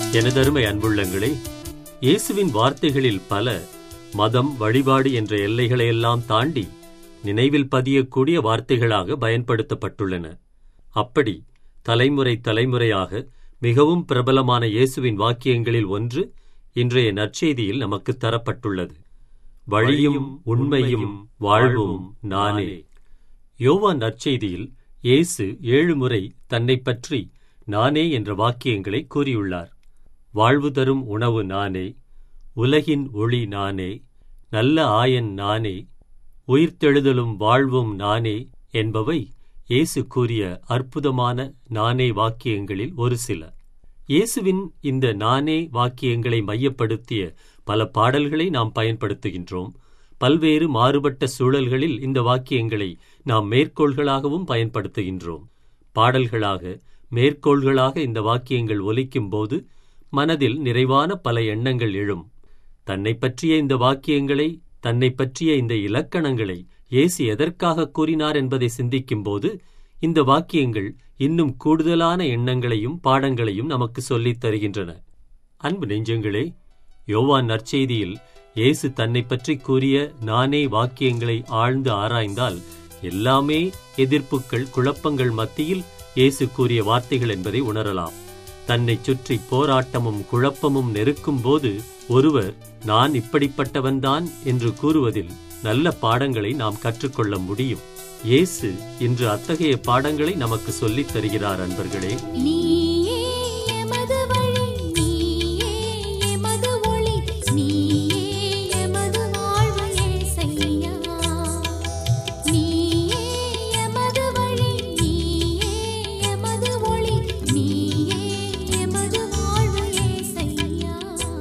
எனதருமை அன்புள்ளங்களே இயேசுவின் வார்த்தைகளில் பல மதம் வழிபாடு என்ற எல்லைகளையெல்லாம் தாண்டி நினைவில் பதியக்கூடிய வார்த்தைகளாக பயன்படுத்தப்பட்டுள்ளன அப்படி தலைமுறை தலைமுறையாக மிகவும் பிரபலமான இயேசுவின் வாக்கியங்களில் ஒன்று இன்றைய நற்செய்தியில் நமக்கு தரப்பட்டுள்ளது வழியும் உண்மையும் வாழ்வும் நானே யோவான் நற்செய்தியில் இயேசு ஏழு முறை தன்னைப் பற்றி நானே என்ற வாக்கியங்களை கூறியுள்ளார் வாழ்வு தரும் உணவு நானே உலகின் ஒளி நானே நல்ல ஆயன் நானே உயிர்த்தெழுதலும் வாழ்வும் நானே என்பவை இயேசு கூறிய அற்புதமான நானே வாக்கியங்களில் ஒரு சில இயேசுவின் இந்த நானே வாக்கியங்களை மையப்படுத்திய பல பாடல்களை நாம் பயன்படுத்துகின்றோம் பல்வேறு மாறுபட்ட சூழல்களில் இந்த வாக்கியங்களை நாம் மேற்கோள்களாகவும் பயன்படுத்துகின்றோம் பாடல்களாக மேற்கோள்களாக இந்த வாக்கியங்கள் ஒலிக்கும் போது மனதில் நிறைவான பல எண்ணங்கள் எழும் தன்னை பற்றிய இந்த வாக்கியங்களை தன்னை பற்றிய இந்த இலக்கணங்களை இயேசு எதற்காக கூறினார் என்பதை சிந்திக்கும்போது இந்த வாக்கியங்கள் இன்னும் கூடுதலான எண்ணங்களையும் பாடங்களையும் நமக்கு சொல்லித் தருகின்றன அன்பு நெஞ்சங்களே யோவான் நற்செய்தியில் இயேசு தன்னை பற்றி கூறிய நானே வாக்கியங்களை ஆழ்ந்து ஆராய்ந்தால் எல்லாமே எதிர்ப்புகள் குழப்பங்கள் மத்தியில் இயேசு கூறிய வார்த்தைகள் என்பதை உணரலாம் தன்னை சுற்றி போராட்டமும் குழப்பமும் நெருக்கும் போது ஒருவர் நான் இப்படிப்பட்டவன்தான் என்று கூறுவதில் நல்ல பாடங்களை நாம் கற்றுக்கொள்ள முடியும் இயேசு இன்று அத்தகைய பாடங்களை நமக்கு சொல்லித் தருகிறார் அன்பர்களே நீயே எமது வழி நீயே எமது ஒளி நீயே எமது வாழ்வு இயேசையா நீயே எமது வழி நீயே எமது ஒளி நீயே எமது வாழ்வு இயேசையா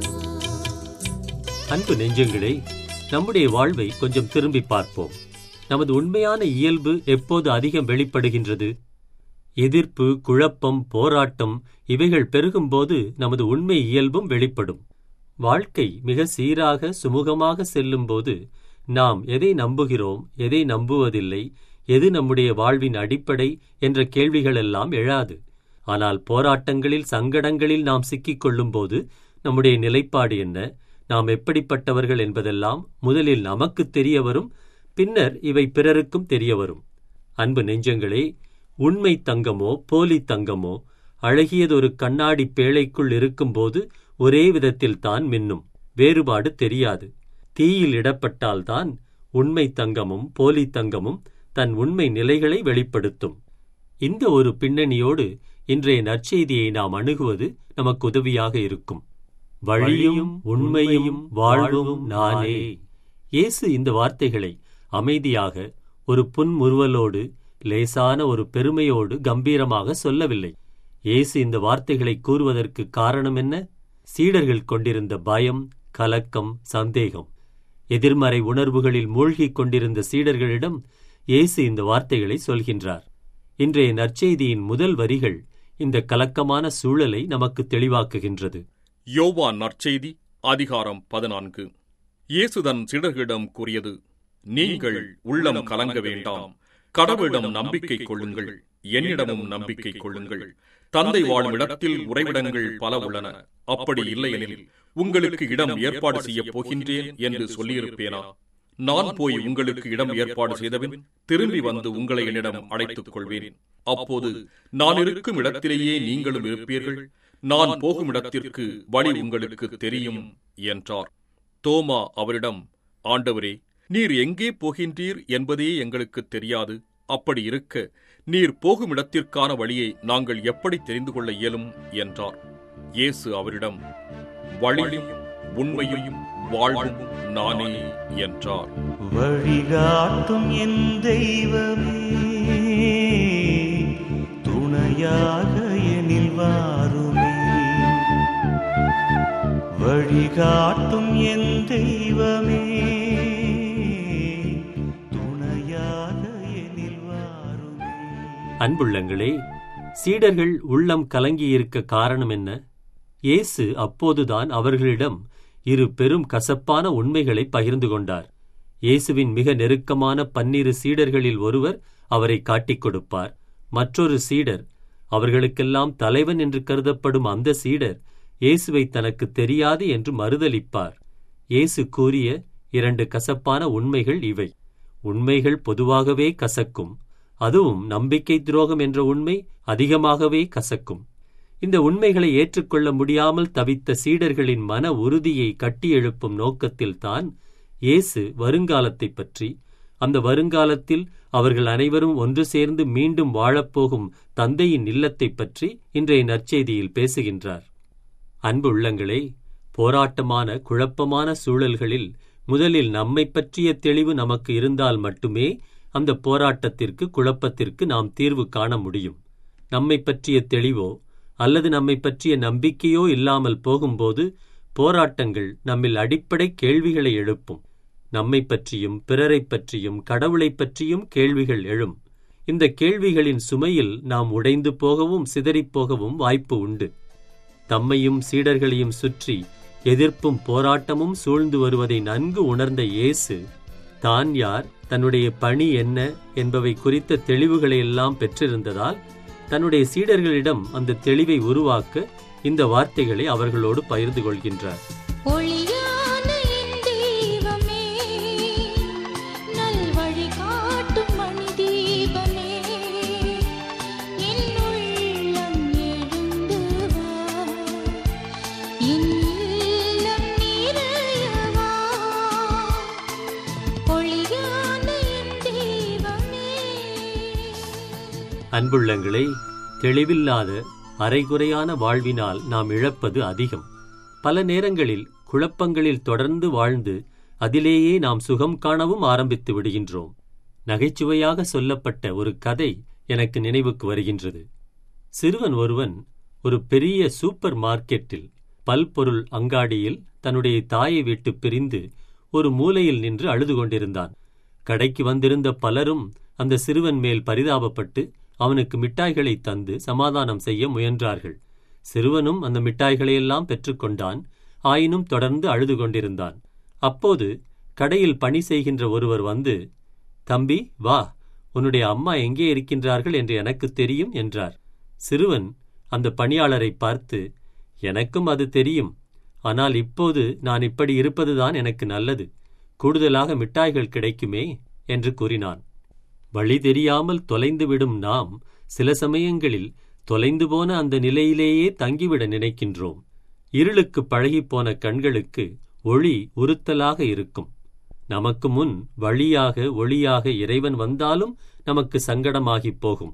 அன்பு நெஞ்சங்களே நம்முடைய வாழ்வை கொஞ்சம் திரும்பி பார்ப்போம் நமது உண்மையான இயல்பு எப்போது அதிகம் வெளிப்படுகின்றது எதிர்ப்பு குழப்பம் போராட்டம் இவைகள் பெருகும்போது நமது உண்மை இயல்பும் வெளிப்படும் வாழ்க்கை மிக சீராக சுமூகமாக செல்லும்போது நாம் எதை நம்புகிறோம் எதை நம்புவதில்லை எது நம்முடைய வாழ்வின் அடிப்படை என்ற கேள்விகளெல்லாம் எழாது ஆனால் போராட்டங்களில் சங்கடங்களில் நாம் சிக்கிக் கொள்ளும்போது நம்முடைய நிலைப்பாடு என்ன நாம் எப்படிப்பட்டவர்கள் என்பதெல்லாம் முதலில் நமக்கு தெரிய வரும் பின்னர் இவை பிறருக்கும் தெரிய வரும் அன்பு நெஞ்சங்களே உண்மை தங்கமோ போலி தங்கமோ அழகியதொரு கண்ணாடி பேழைக்குள் இருக்கும்போது ஒரே விதத்தில் தான் மின்னும் வேறுபாடு தெரியாது தீயில் இடப்பட்டால்தான் உண்மை தங்கமும் போலி தங்கமும் தன் உண்மை நிலைகளை வெளிப்படுத்தும் இந்த ஒரு பின்னணியோடு இன்றைய நற்செய்தியை நாம் அணுகுவது நமக்கு உதவியாக இருக்கும் வழியும் உண்மையும் வாழ்வும் நானே இயேசு இந்த வார்த்தைகளை அமைதியாக ஒரு புன்முறுவலோடு லேசான ஒரு பெருமையோடு கம்பீரமாக சொல்லவில்லை இயேசு இந்த வார்த்தைகளை கூறுவதற்கு காரணம் என்ன சீடர்கள் கொண்டிருந்த பயம் கலக்கம் சந்தேகம் எதிர்மறை உணர்வுகளில் மூழ்கிக் கொண்டிருந்த சீடர்களிடம் இயேசு இந்த வார்த்தைகளை சொல்கின்றார் இன்றைய நற்செய்தியின் முதல் வரிகள் இந்த கலக்கமான சூழலை நமக்கு தெளிவாக்குகின்றது யோவான் நற்செய்தி அதிகாரம் பதினான்கு இயேசுதன் சீடர்களிடம் கூறியது நீங்கள் உள்ளம் கலங்க வேண்டாம் கடவுளிடம் நம்பிக்கை கொள்ளுங்கள் என்னிடமும் நம்பிக்கை கொள்ளுங்கள் தந்தை வாழும் இடத்தில் உறைவிடங்கள் பல உள்ளன அப்படி இல்லையெனில் உங்களுக்கு இடம் ஏற்பாடு செய்யப் போகின்றேன் என்று சொல்லியிருப்பேனா நான் போய் உங்களுக்கு இடம் ஏற்பாடு செய்தபின் திரும்பி வந்து உங்களை என்னிடம் அழைத்துக் கொள்வேன் அப்போது நான் இருக்கும் இடத்திலேயே நீங்களும் இருப்பீர்கள் நான் போகும் இடத்திற்கு வழி உங்களுக்கு தெரியும் என்றார் தோமா அவரிடம் ஆண்டவரே நீர் எங்கே போகின்றீர் என்பதே எங்களுக்கு தெரியாது அப்படி இருக்க நீர் போகும் இடத்திற்கான வழியை நாங்கள் எப்படி தெரிந்து கொள்ள இயலும் என்றார் இயேசு அவரிடம் வழியும் உண்மையும் வாழ்வும் நானே என்றார் வழிகாட்டும் என் தெய்வமே துணையாக எனில் வாருமே வழிகாட்டும் என் தெய்வமே துணையாக எனில் வாருமே அன்புள்ளங்களே சீடர்கள் உள்ளம் கலங்கியிருக்க காரணம் என்ன இயேசு அப்போதுதான் அவர்களிடம் இரு பெரும் கசப்பான உண்மைகளை பகிர்ந்து கொண்டார் இயேசுவின் மிக நெருக்கமான பன்னிரு சீடர்களில் ஒருவர் அவரை காட்டிக் கொடுப்பார் மற்றொரு சீடர் அவர்களுக்கெல்லாம் தலைவன் என்று கருதப்படும் அந்த சீடர் இயேசுவை தனக்கு தெரியாது என்று மறுதலிப்பார் இயேசு கூறிய இரண்டு கசப்பான உண்மைகள் இவை உண்மைகள் பொதுவாகவே கசக்கும் அதுவும் நம்பிக்கை துரோகம் என்ற உண்மை அதிகமாகவே கசக்கும் இந்த உண்மைகளை ஏற்றுக்கொள்ள முடியாமல் தவித்த சீடர்களின் மன உறுதியை கட்டியெழுப்பும் நோக்கத்தில்தான் இயேசு வருங்காலத்தைப் பற்றி அந்த வருங்காலத்தில் அவர்கள் அனைவரும் ஒன்று சேர்ந்து மீண்டும் வாழப்போகும் தந்தையின் இல்லத்தைப் பற்றி இன்றைய நற்செய்தியில் பேசுகின்றார் அன்பு உள்ளங்களே போராட்டமான குழப்பமான சூழல்களில் முதலில் நம்மை பற்றிய தெளிவு நமக்கு இருந்தால் மட்டுமே அந்த போராட்டத்திற்கு குழப்பத்திற்கு நாம் தீர்வு காண முடியும் நம்மை பற்றிய தெளிவோ அல்லது நம்மை பற்றிய நம்பிக்கையோ இல்லாமல் போகும்போது போராட்டங்கள் நம்மில் அடிப்படை கேள்விகளை எழுப்பும் நம்மை பற்றியும் பிறரைப் பற்றியும் கடவுளைப் பற்றியும் கேள்விகள் எழும் இந்த கேள்விகளின் சுமையில் நாம் உடைந்து போகவும் சிதறிப் போகவும் வாய்ப்பு உண்டு தம்மையும் சீடர்களையும் சுற்றி எதிர்ப்பும் போராட்டமும் சூழ்ந்து வருவதை நன்கு உணர்ந்த இயேசு தான் யார் தன்னுடைய பணி என்ன என்பவை குறித்த தெளிவுகளை எல்லாம் பெற்றிருந்ததால் தன்னுடைய சீடர்களிடம் அந்த தெளிவை உருவாக்க இந்த வார்த்தைகளை அவர்களோடு பகிர்ந்து கொள்கின்றார் ஒளியான என் தெய்வமே நல்வழி காட்டும் மணி தீபமே என் உள்ளம் எழுந்து வா என் இல்லம் நிறைய வா ஒளியான என் தெய்வமே அன்புள்ளங்களே தெளிவில்லாத அரைகுறையான வாழ்வினால் நாம் இழப்பது அதிகம் பல நேரங்களில் குழப்பங்களில் தொடர்ந்து வாழ்ந்து அதிலேயே நாம் சுகம் காணவும் ஆரம்பித்து விடுகின்றோம் நகைச்சுவையாக சொல்லப்பட்ட ஒரு கதை எனக்கு நினைவுக்கு வருகின்றது சிறுவன் ஒருவன் ஒரு பெரிய சூப்பர் மார்க்கெட்டில் பல்பொருள் அங்காடியில் தன்னுடைய தாயை விட்டு பிரிந்து ஒரு மூலையில் நின்று அழுது கொண்டிருந்தான் கடைக்கு வந்திருந்த பலரும் அந்த சிறுவன் மேல் பரிதாபப்பட்டு அவனுக்கு மிட்டாய்களை தந்து சமாதானம் செய்ய முயன்றார்கள் சிறுவனும் அந்த மிட்டாய்களையெல்லாம் பெற்றுக்கொண்டான் ஆயினும் தொடர்ந்து அழுது கொண்டிருந்தான் அப்போது கடையில் பணி செய்கின்ற ஒருவர் வந்து தம்பி வா உன்னுடைய அம்மா எங்கே இருக்கின்றார்கள் என்று எனக்கு தெரியும் என்றார் சிறுவன் அந்த பணியாளரை பார்த்து எனக்கும் அது தெரியும் ஆனால் இப்போது நான் இப்படி இருப்பதுதான் எனக்கு நல்லது கூடுதலாக மிட்டாய்கள் கிடைக்குமே என்று கூறினான் வழி தெரியாமல் தொலைந்துவிடும் நாம் சில சமயங்களில் தொலைந்து போன அந்த நிலையிலேயே தங்கிவிட நினைக்கின்றோம் இருளுக்கு பழகிப்போன கண்களுக்கு ஒளி உறுத்தலாக இருக்கும் நமக்கு முன் வழியாக ஒளியாக இறைவன் வந்தாலும் நமக்கு சங்கடமாகிப் போகும்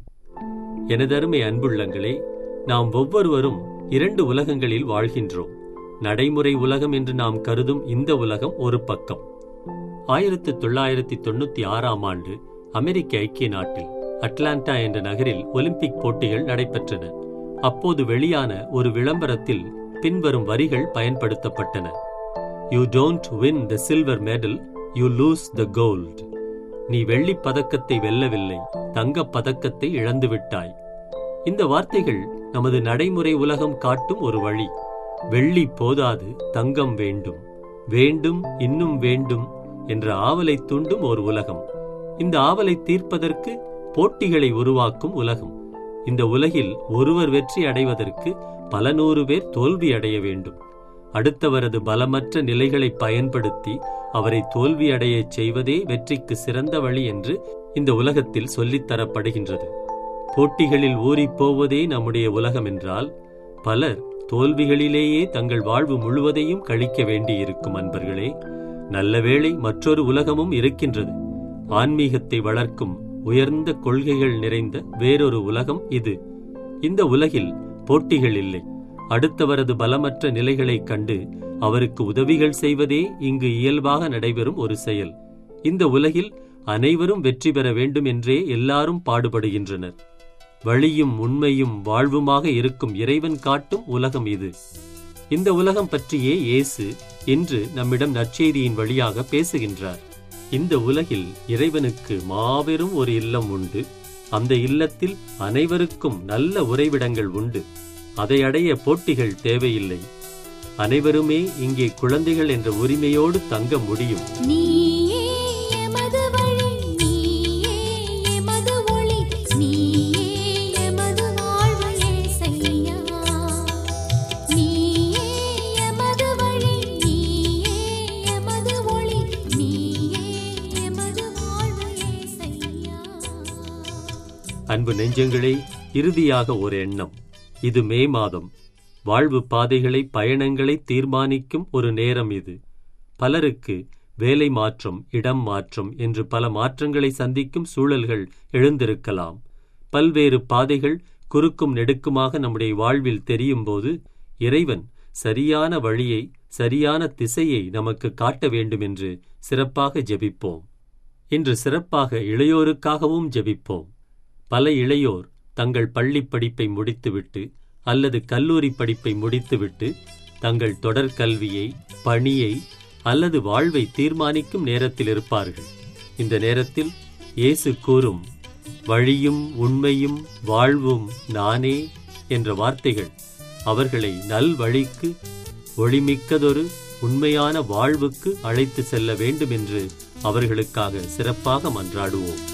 எனதருமை அன்புள்ளங்களே நாம் ஒவ்வொருவரும் இரண்டு உலகங்களில் வாழ்கின்றோம் நடைமுறை உலகம் என்று நாம் கருதும் இந்த உலகம் ஒரு பக்கம் ஆயிரத்து தொள்ளாயிரத்தி தொண்ணூத்தி ஆறாம் ஆண்டு அமெரிக்க ஐக்கிய நாட்டில் அட்லாண்டா என்ற நகரில் ஒலிம்பிக் போட்டிகள் நடைபெற்றன அப்போது வெளியான ஒரு விளம்பரத்தில் பின்வரும் வரிகள் பயன்படுத்தப்பட்டன you don't win the silver medal you lose the gold நீ வெள்ளிப் பதக்கத்தை வெல்லவில்லை தங்கப் பதக்கத்தை இழந்துவிட்டாய் இந்த வார்த்தைகள் நமது நடைமுறை உலகம் காட்டும் ஒரு வழி வெள்ளி போதாது தங்கம் வேண்டும் வேண்டும் இன்னும் வேண்டும் என்ற ஆவலை தூண்டும் ஒரு உலகம் இந்த ஆவலை தீர்ப்பதற்கு போட்டிகளை உருவாக்கும் உலகம் இந்த உலகில் ஒருவர் வெற்றி அடைவதற்கு பல நூறு பேர் தோல்வி அடைய வேண்டும் அடுத்தவரது பலமற்ற நிலைகளை பயன்படுத்தி அவரை தோல்வியடையச் செய்வதே வெற்றிக்கு சிறந்த வழி என்று இந்த உலகத்தில் சொல்லித் தரப்படுகின்றது போட்டிகளில் ஊறிப் போவதே நம்முடைய உலகம் என்றால் பலர் தோல்விகளிலேயே தங்கள் வாழ்வு முழுவதையும் கழிக்க வேண்டியிருக்கும் அன்பர்களே நல்ல வேளை மற்றொரு உலகமும் இருக்கின்றது ஆன்மீகத்தை வளர்க்கும் உயர்ந்த கொள்கைகள் நிறைந்த வேறொரு உலகம் இது இந்த உலகில் போட்டிகள் இல்லை அடுத்தவரது பலமற்ற நிலைகளைக் கண்டு அவருக்கு உதவிகள் செய்வதே இங்கு இயல்பாக நடைபெறும் ஒரு செயல் இந்த உலகில் அனைவரும் வெற்றி பெற வேண்டும் என்றே எல்லாரும் பாடுபடுகின்றனர் வழியும் உண்மையும் வாழ்வுமாக இருக்கும் இறைவன் காட்டும் உலகம் இது இந்த உலகம் பற்றியே இயேசு இன்று நம்மிடம் நற்செய்தியின் வழியாக பேசுகின்றார் இந்த உலகில் இறைவனுக்கு மாபெரும் ஒரு இல்லம் உண்டு அந்த இல்லத்தில் அனைவருக்கும் நல்ல உறைவிடங்கள் உண்டு அதை அடைய போட்டிகள் தேவையில்லை அனைவருமே இங்கே குழந்தைகள் என்ற உரிமையோடு தங்க முடியும் நீயே எமது வழி நீயே எமது ஒளி நீயே எமது வாழ்வு இயேசையா நீயே அன்பு நெஞ்சங்களே இறுதியாக ஒரு எண்ணம் இது மே மாதம் வாழ்வு பாதைகளை பயணங்களை தீர்மானிக்கும் ஒரு நேரம் இது பலருக்கு வேலை மாற்றம் இடம் மாற்றம் என்று பல மாற்றங்களை சந்திக்கும் சூழல்கள் எழுந்திருக்கலாம் பல்வேறு பாதைகள் குறுக்கும் நெடுக்குமாக நம்முடைய வாழ்வில் தெரியும் போது இறைவன் சரியான வழியை சரியான திசையை நமக்கு காட்ட வேண்டும் என்று சிறப்பாக ஜெபிப்போம் இன்று சிறப்பாக இளையோருக்காகவும் ஜெபிப்போம் பல இளையோர் தங்கள் பள்ளிப் படிப்பை முடித்துவிட்டு அல்லது கல்லூரி படிப்பை முடித்துவிட்டு தங்கள் தொடர் கல்வியை பணியை அல்லது வாழ்வை தீர்மானிக்கும் நேரத்தில் இருப்பார்கள் இந்த நேரத்தில் இயேசு கூறும் வழியும் உண்மையும் வாழ்வும் நானே என்ற வார்த்தைகள் அவர்களை நல் வழிக்கு ஒளிமிக்கதொரு உண்மையான வாழ்வுக்கு அழைத்து செல்ல வேண்டும் என்று அவர்களுக்காக சிறப்பாக மன்றாடுவோம்